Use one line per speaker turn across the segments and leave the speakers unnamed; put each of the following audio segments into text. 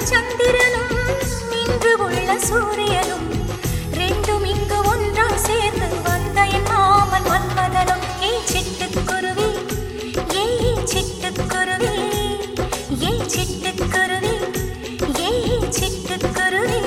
சந்திரனும் நின்று உள்ள சூரியனும் ரெண்டும் இங்கு ஒன்றாய் சேர்ந்து வந்த என் மாமன் மன்மதனும் ஏ சிட்டுக்குருவி ஏ சிட்டுக்குருவி ஏ சிட்டுக்குருவி ஏ சிட்டுக்குருவி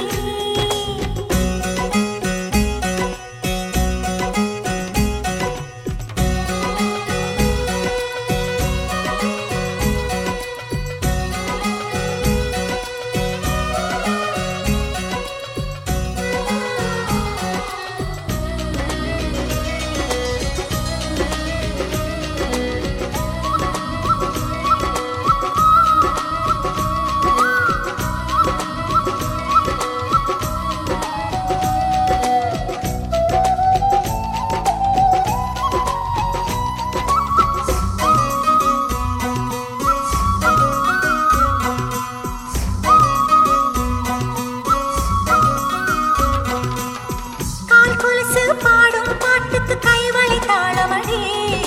கால் கொலுசு பாடும் பாட்டுக்கு கைவளை தாளமடி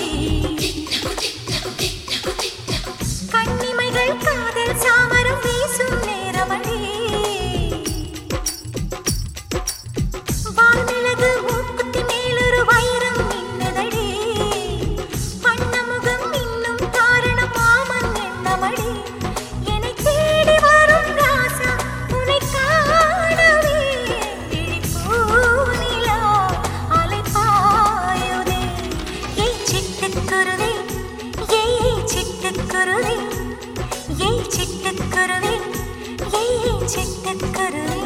கண்ணிமைகள் காதல் சாமரம் வீசும் நேரமடி வான்மிளகு மூக்குத்தி மேலொரு வைரம் மின்னுதடி வண்ணமுகம் இன்னும் காரணம் மாமன் எண்ணமடி என்னை தேடி வரும் ராசா உன்னை காணவே விழிப்பூனிலா அலைப்பாயுதே ஏய் சிட்டுக்குருவி ஏய் சிட்டுக்குருவி ஏய் சிட்டுக்குருவி ஏய் சிட்டுக்குருவி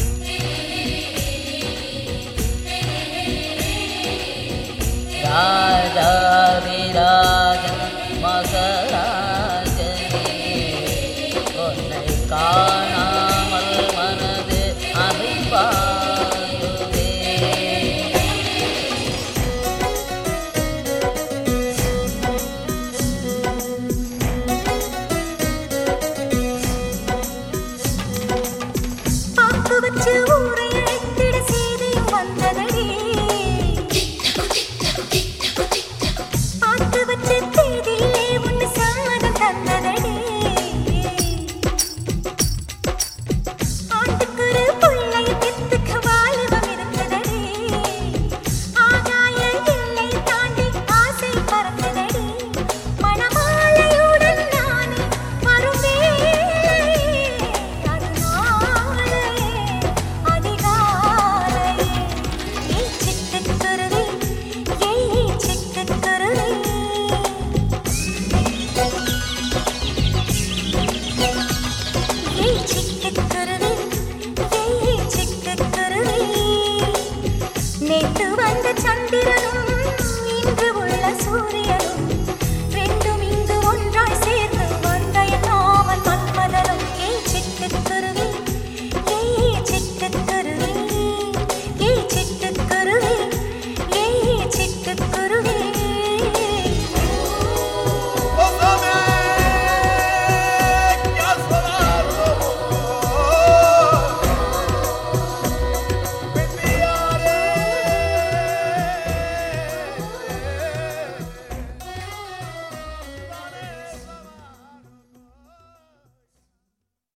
யார்